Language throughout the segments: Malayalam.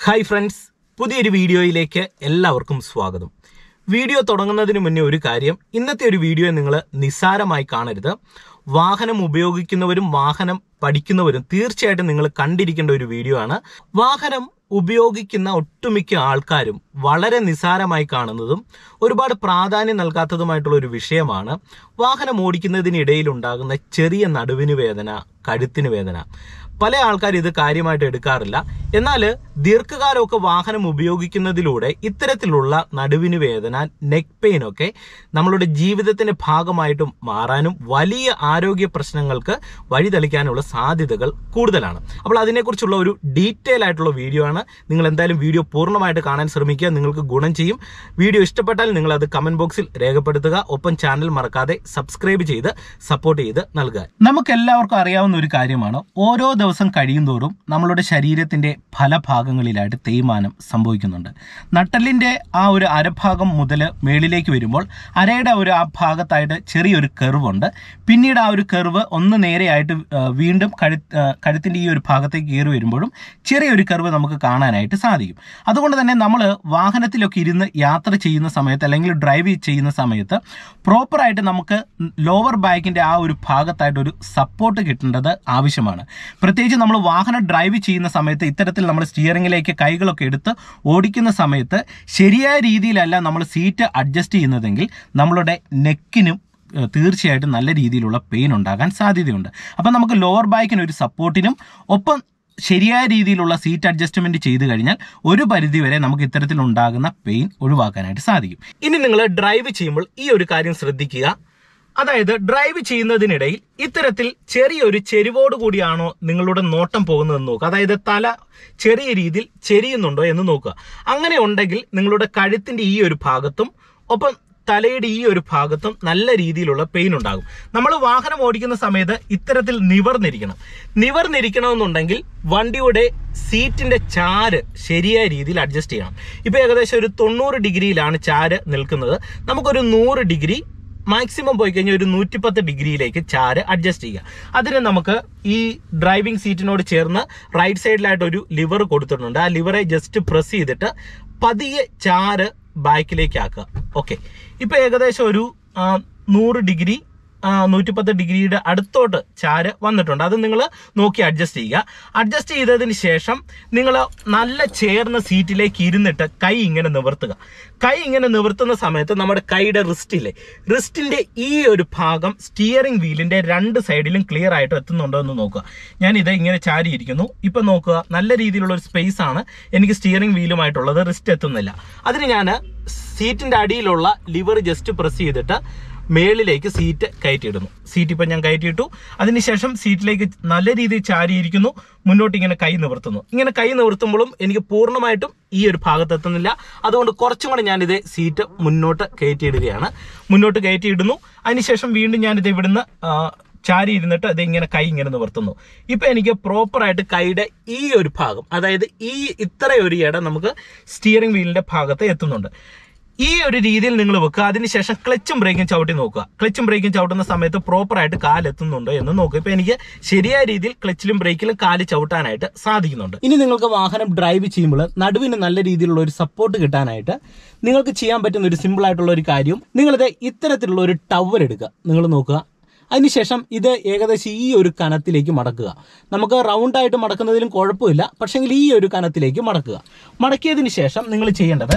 ഹായ് ഫ്രണ്ട്സ് പുതിയൊരു വീഡിയോയിലേക്ക് എല്ലാവർക്കും സ്വാഗതം വീഡിയോ തുടങ്ങുന്നതിന് മുന്നേ ഒരു കാര്യം ഇന്നത്തെ ഒരു വീഡിയോ നിങ്ങൾ നിസ്സാരമായി കാണരുത് വാഹനം ഉപയോഗിക്കുന്നവരും വാഹനം പഠിക്കുന്നവരും തീർച്ചയായിട്ടും നിങ്ങൾ കണ്ടിരിക്കേണ്ട ഒരു വീഡിയോ ആണ് വാഹനം ഉപയോഗിക്കുന്ന ഒട്ടുമിക്ക ആൾക്കാരും വളരെ നിസാരമായി കാണുന്നതും ഒരുപാട് പ്രാധാന്യം നൽകാത്തതുമായിട്ടുള്ള ഒരു വിഷയമാണ് വാഹനം ഓടിക്കുന്നതിനിടയിൽ ഉണ്ടാകുന്ന ചെറിയ നടുവിന് വേദന കഴുത്തിന് വേദന പല ആൾക്കാർ ഇത് കാര്യമായിട്ട് എടുക്കാറില്ല എന്നാൽ ദീർഘകാലമൊക്കെ വാഹനം ഉപയോഗിക്കുന്നതിലൂടെ ഇത്തരത്തിലുള്ള നടുവിന് വേദന നെക്ക് പെയിൻ ഒക്കെ നമ്മളുടെ ജീവിതത്തിന്റെ ഭാഗമായിട്ടും മാറാനും വലിയ ആരോഗ്യ പ്രശ്നങ്ങൾക്ക് വഴിതെളിക്കാനുള്ള സാധ്യതകൾ കൂടുതലാണ് അപ്പോൾ അതിനെക്കുറിച്ചുള്ള ഒരു ഡീറ്റെയിൽ ആയിട്ടുള്ള വീഡിയോ ആണ് നിങ്ങൾ എന്തായാലും വീഡിയോ പൂർണ്ണമായിട്ട് കാണാൻ ശ്രമിക്കുക നിങ്ങൾക്ക് ഗുണം ചെയ്യും വീഡിയോ ഇഷ്ടപ്പെട്ടാൽ നിങ്ങൾ അത് കമന്റ് ബോക്സിൽ രേഖപ്പെടുത്തുക ഒപ്പം ചാനൽ മറക്കാതെ സബ്സ്ക്രൈബ് ചെയ്ത് സപ്പോർട്ട് ചെയ്ത് നൽകുക നമുക്ക് എല്ലാവർക്കും അറിയാവുന്ന ഒരു കാര്യമാണ് ഓരോ ദിവസം കഴിയുന്തോറും നമ്മളുടെ ശരീരത്തിന്റെ പല ഭാഗങ്ങളിലായിട്ട് തേയ്മാനം സംഭവിക്കുന്നുണ്ട് നട്ടലിന്റെ ആ ഒരു അരഭാഗം മുതൽ മേളിലേക്ക് വരുമ്പോൾ അരയുടെ ഒരു ആ ഭാഗത്തായിട്ട് ചെറിയൊരു കെർവ് ഉണ്ട് പിന്നീട് ആ ഒരു കെർവ് ഒന്ന് നേരെയായിട്ട് ആ, വീണ്ടും കഴു ആ, കഴുത്തിന്റെ ഈ ഒരു ഭാഗത്തേക്ക് കയറി വരുമ്പോഴും ചെറിയൊരു കെർവ് നമുക്ക് കാണാനായിട്ട് സാധിക്കും അതുകൊണ്ട് തന്നെ നമ്മൾ വാഹനത്തിലൊക്കെ ഇരുന്ന് യാത്ര ചെയ്യുന്ന സമയത്ത് അല്ലെങ്കിൽ ഡ്രൈവ് ചെയ്യുന്ന സമയത്ത് പ്രോപ്പറായിട്ട് നമുക്ക് ലോവർ ബാക്കിന്റെ ആ ഒരു ഭാഗത്തായിട്ട് ഒരു സപ്പോർട്ട് കിട്ടേണ്ടത് ആവശ്യമാണ് പ്രത്യേകിച്ച് നമ്മൾ വാഹനം ഡ്രൈവ് ചെയ്യുന്ന സമയത്ത് ഇത്തരത്തിൽ നമ്മൾ സ്റ്റിയറിംഗിലേക്ക് കൈകളൊക്കെ എടുത്ത് ഓടിക്കുന്ന സമയത്ത് ശരിയായ രീതിയിലല്ല നമ്മൾ സീറ്റ് അഡ്ജസ്റ്റ് ചെയ്യുന്നതെങ്കിൽ നമ്മളുടെ നെക്കിനും ഏഹ് തീർച്ചയായിട്ടും നല്ല രീതിയിലുള്ള പെയിൻ ഉണ്ടാകാൻ സാധ്യതയുണ്ട് അപ്പം നമുക്ക് ലോവർ ബാക്കിന് ഒരു സപ്പോർട്ടിനും ഒപ്പം ശരിയായ രീതിയിലുള്ള സീറ്റ് അഡ്ജസ്റ്റ്മെന്റ് ചെയ്തു കഴിഞ്ഞാൽ ഒരു പരിധി വരെ നമുക്ക് ഇത്തരത്തിൽ ഉണ്ടാകുന്ന പെയിൻ ഒഴിവാക്കാനായിട്ട് സാധിക്കും ഇനി നിങ്ങൾ ഡ്രൈവ് ചെയ്യുമ്പോൾ ഈ ഒരു കാര്യം ശ്രദ്ധിക്കുക അതായത് ഡ്രൈവ് ചെയ്യുന്നതിനിടയിൽ ഇത്തരത്തിൽ ചെറിയൊരു ചെരിവോട് കൂടിയാണോ നിങ്ങളുടെ നോട്ടം പോകുന്നതെന്ന് നോക്കുക അതായത് തല ചെറിയ രീതിയിൽ ചെരിയുന്നുണ്ടോ എന്ന് നോക്കുക അങ്ങനെ ഉണ്ടെങ്കിൽ നിങ്ങളുടെ കഴുത്തിന്റെ ഈ ഒരു ഭാഗത്തും ഒപ്പം തലയുടെ ഈ ഒരു ഭാഗത്തും നല്ല രീതിയിലുള്ള പെയിൻ ഉണ്ടാകും നമ്മൾ വാഹനം ഓടിക്കുന്ന സമയത്ത് ഇത്തരത്തിൽ നിവർന്നിരിക്കണം നിവർന്നിരിക്കണമെന്നുണ്ടെങ്കിൽ വണ്ടിയുടെ സീറ്റിന്റെ ചാര് ശരിയായ രീതിയിൽ അഡ്ജസ്റ്റ് ചെയ്യണം ഇപ്പൊ ഏകദേശം ഒരു തൊണ്ണൂറ് ഡിഗ്രിയിലാണ് ചാര് നിൽക്കുന്നത് നമുക്കൊരു നൂറ് ഡിഗ്രി മാക്സിമം പോയി കഴിഞ്ഞാൽ ഒരു നൂറ്റിപ്പത്ത് ഡിഗ്രിയിലേക്ക് ചാര് അഡ്ജസ്റ്റ് ചെയ്യുക അതിന് നമുക്ക് ഈ ഡ്രൈവിംഗ് സീറ്റിനോട് ചേർന്ന് റൈറ്റ് സൈഡിലായിട്ട് ഒരു ലിവർ കൊടുത്തിട്ടുണ്ട് ആ ലിവറെ ജസ്റ്റ് പ്രസ് ചെയ്തിട്ട് പതിയെ ചാര് ബാക്കിലേക്ക് ആക്കുക ഓക്കെ ഇപ്പൊ ഏകദേശം ഒരു ആ, നൂറ് ഡിഗ്രി നൂറ്റിപ്പത്ത് ഡിഗ്രിയുടെ അടുത്തോട്ട് ചാര് വന്നിട്ടുണ്ട് അത് നിങ്ങൾ നോക്കി അഡ്ജസ്റ്റ് ചെയ്യുക അഡ്ജസ്റ്റ് ചെയ്തതിന് ശേഷം നിങ്ങൾ നല്ല ചേർന്ന സീറ്റിലേക്ക് ഇരുന്നിട്ട് കൈ ഇങ്ങനെ നിവർത്തുക കൈ ഇങ്ങനെ നിവർത്തുന്ന സമയത്ത് നമ്മുടെ കൈയുടെ റിസ്റ്റില്ലേ റിസ്റ്റിന്റെ ഈ ഒരു ഭാഗം സ്റ്റിയറിംഗ് വീലിന്റെ രണ്ട് സൈഡിലും ക്ലിയർ ആയിട്ട് എത്തുന്നുണ്ടോ എന്ന് നോക്കുക ഞാൻ ഇത് ഇങ്ങനെ ചാരിയിരിക്കുന്നു ഇപ്പൊ നോക്കുക നല്ല രീതിയിലുള്ള ഒരു സ്പേസ് ആണ് എനിക്ക് സ്റ്റിയറിംഗ് വീലുമായിട്ടുള്ളത് റിസ്റ്റ് എത്തുന്നില്ല അതിന് ഞാൻ സീറ്റിന്റെ അടിയിലുള്ള ലിവർ ജസ്റ്റ് പ്രസ് ചെയ്തിട്ട് മേളിലേക്ക് സീറ്റ് കയറ്റിയിടുന്നു സീറ്റ് ഇപ്പം ഞാൻ കയറ്റിയിട്ടു അതിനുശേഷം സീറ്റിലേക്ക് നല്ല രീതിയിൽ ചാരിയിരിക്കുന്നു മുന്നോട്ട് ഇങ്ങനെ കൈ നിവർത്തുന്നു ഇങ്ങനെ കൈ നിവർത്തുമ്പോഴും എനിക്ക് പൂർണ്ണമായിട്ടും ഈ ഒരു ഭാഗത്ത് എത്തുന്നില്ല അതുകൊണ്ട് കുറച്ചും കൂടെ ഞാനിത് സീറ്റ് മുന്നോട്ട് കയറ്റിയിടുകയാണ് മുന്നോട്ട് കയറ്റിയിടുന്നു അതിനുശേഷം വീണ്ടും ഞാനിത് ഇവിടുന്ന് ആ, ചാരി ഇരുന്നിട്ട് അത് ഇങ്ങനെ കൈ ഇങ്ങനെ നിവർത്തുന്നു ഇപ്പൊ എനിക്ക് പ്രോപ്പറായിട്ട് കൈയുടെ ഈ ഒരു ഭാഗം അതായത് ഈ ഇത്ര ഒരു ഇടം നമുക്ക് സ്റ്റിയറിംഗ് വീലിന്റെ ഭാഗത്ത് എത്തുന്നുണ്ട് ഈ ഒരു രീതിയിൽ നിങ്ങൾ വെക്കുക അതിനുശേഷം ക്ലച്ചും ബ്രേക്കും ചവിട്ടി നോക്കുക ക്ലച്ചും ബ്രേക്കും ചവിട്ടുന്ന സമയത്ത് പ്രോപ്പറായിട്ട് കാല് എത്തുന്നുണ്ടോ എന്ന് നോക്കുക ഇപ്പൊ എനിക്ക് ശരിയായ രീതിയിൽ ക്ലച്ചിലും ബ്രേക്കിലും കാല് ചവിട്ടാനായിട്ട് സാധിക്കുന്നുണ്ട് ഇനി നിങ്ങൾക്ക് വാഹനം ഡ്രൈവ് ചെയ്യുമ്പോൾ നടുവിന് നല്ല രീതിയിലുള്ള ഒരു സപ്പോർട്ട് കിട്ടാനായിട്ട് നിങ്ങൾക്ക് ചെയ്യാൻ പറ്റുന്ന ഒരു സിമ്പിൾ ആയിട്ടുള്ള ഒരു കാര്യം നിങ്ങളിത് ഇത്തരത്തിലുള്ള ഒരു ടവർ എടുക്കുക നിങ്ങൾ നോക്കുക അതിനുശേഷം ഇത് ഏകദേശം ഈ ഒരു കനത്തിലേക്ക് മടക്കുക നമുക്ക് റൗണ്ട് ആയിട്ട് മടക്കുന്നതിലും കുഴപ്പമില്ല പക്ഷെങ്കിൽ ഈ ഒരു കനത്തിലേക്ക് മടക്കുക മടക്കിയതിന് ശേഷം നിങ്ങൾ ചെയ്യേണ്ടത്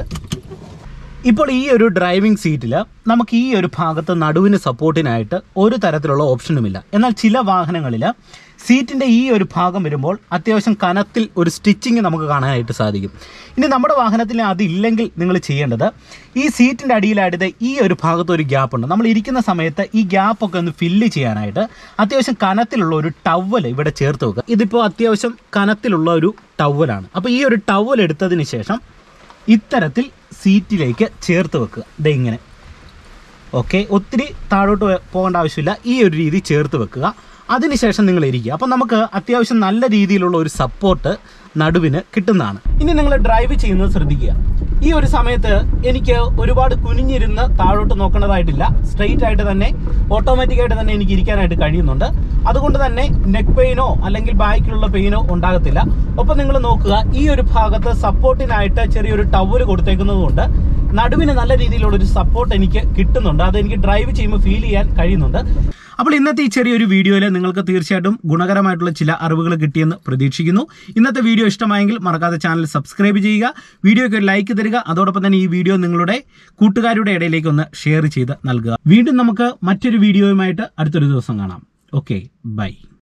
ഇപ്പോൾ ഈ ഒരു ഡ്രൈവിംഗ് സീറ്റിൽ നമുക്ക് ഈ ഒരു ഭാഗത്ത് നടുവിന് സപ്പോർട്ടിനായിട്ട് ഒരു തരത്തിലുള്ള ഓപ്ഷനുമില്ല എന്നാൽ ചില വാഹനങ്ങളിൽ സീറ്റിന്റെ ഈ ഒരു ഭാഗം വരുമ്പോൾ അത്യാവശ്യം കനത്തിൽ ഒരു സ്റ്റിച്ചിങ് നമുക്ക് കാണാനായിട്ട് സാധിക്കും ഇനി നമ്മുടെ വാഹനത്തിൽ അതില്ലെങ്കിൽ നിങ്ങൾ ചെയ്യേണ്ടത് ഈ സീറ്റിന്റെ അടിയിലായിട്ട് ഈ ഒരു ഭാഗത്ത് ഒരു ഗ്യാപ്പ് ഉണ്ട് നമ്മൾ ഇരിക്കുന്ന സമയത്ത് ഈ ഗ്യാപ്പ് ഒക്കെ ഒന്ന് ഫില്ല് ചെയ്യാനായിട്ട് അത്യാവശ്യം കനത്തിലുള്ള ഒരു ടവൽ ഇവിടെ ചേർത്ത് വെക്കുക ഇതിപ്പോൾ അത്യാവശ്യം കനത്തിലുള്ള ഒരു ടവലാണ് അപ്പോൾ ഈ ഒരു ടവൽ എടുത്തതിന് ശേഷം ഇത്തരത്തിൽ സീറ്റിലേക്ക് ചേർത്ത് വെക്കുക ദേ ഇങ്ങനെ ഓക്കെ ഒത്തിരി താഴോട്ട് വേ- പോകേണ്ട ആവശ്യമില്ല ഈ ഒരു രീതി ചേർത്ത് വെക്കുക അതിനുശേഷം നിങ്ങൾ ഇരിക്കുക അപ്പം നമുക്ക് അത്യാവശ്യം നല്ല രീതിയിലുള്ള ഒരു സപ്പോർട്ട് നടുവിന് കിട്ടുന്നതാണ് ഇനി നിങ്ങൾ ഡ്രൈവ് ചെയ്യുന്നത് ശ്രദ്ധിക്കുക ഈ ഒരു സമയത്ത് എനിക്ക് ഒരുപാട് കുനിഞ്ഞിരുന്ന് താഴോട്ട് നോക്കേണ്ടതായിട്ടില്ല സ്ട്രെയിറ്റ് ആയിട്ട് തന്നെ ഓട്ടോമാറ്റിക് ആയിട്ട് തന്നെ എനിക്ക് ഇരിക്കാനായിട്ട് കഴിയുന്നുണ്ട് അതുകൊണ്ട് തന്നെ നെക്ക് പെയിനോ അല്ലെങ്കിൽ ബാക്കിലുള്ള പെയിനോ ഉണ്ടാകത്തില്ല ഒപ്പം നിങ്ങൾ നോക്കുക ഈ ഒരു ഭാഗത്ത് സപ്പോർട്ടിനായിട്ട് ചെറിയൊരു ടവൽ കൊടുത്തേക്കുന്നതുകൊണ്ട് നടുവിന് നല്ല രീതിയിലുള്ള ഒരു സപ്പോർട്ട് എനിക്ക് കിട്ടുന്നുണ്ട് അത് എനിക്ക് ഡ്രൈവ് ചെയ്യുമ്പോൾ ഫീൽ ചെയ്യാൻ കഴിയുന്നുണ്ട് അപ്പോൾ ഇന്നത്തെ ഈ ചെറിയൊരു വീഡിയോയിൽ നിങ്ങൾക്ക് തീർച്ചയായിട്ടും ഗുണകരമായിട്ടുള്ള ചില അറിവുകൾ കിട്ടിയെന്ന് പ്രതീക്ഷിക്കുന്നു ഇന്നത്തെ വീഡിയോ ഇഷ്ടമായെങ്കിൽ മറക്കാതെ ചാനൽ സബ്സ്ക്രൈബ് ചെയ്യുക വീഡിയോയ്ക്ക് ഒരു ലൈക്ക് തരിക അതോടൊപ്പം തന്നെ ഈ വീഡിയോ നിങ്ങളുടെ കൂട്ടുകാരുടെ ഇടയിലേക്ക് ഒന്ന് ഷെയർ ചെയ്ത് നൽകുക വീണ്ടും നമുക്ക് മറ്റൊരു വീഡിയോയുമായിട്ട് അടുത്തൊരു ദിവസം കാണാം ഓക്കെ ബൈ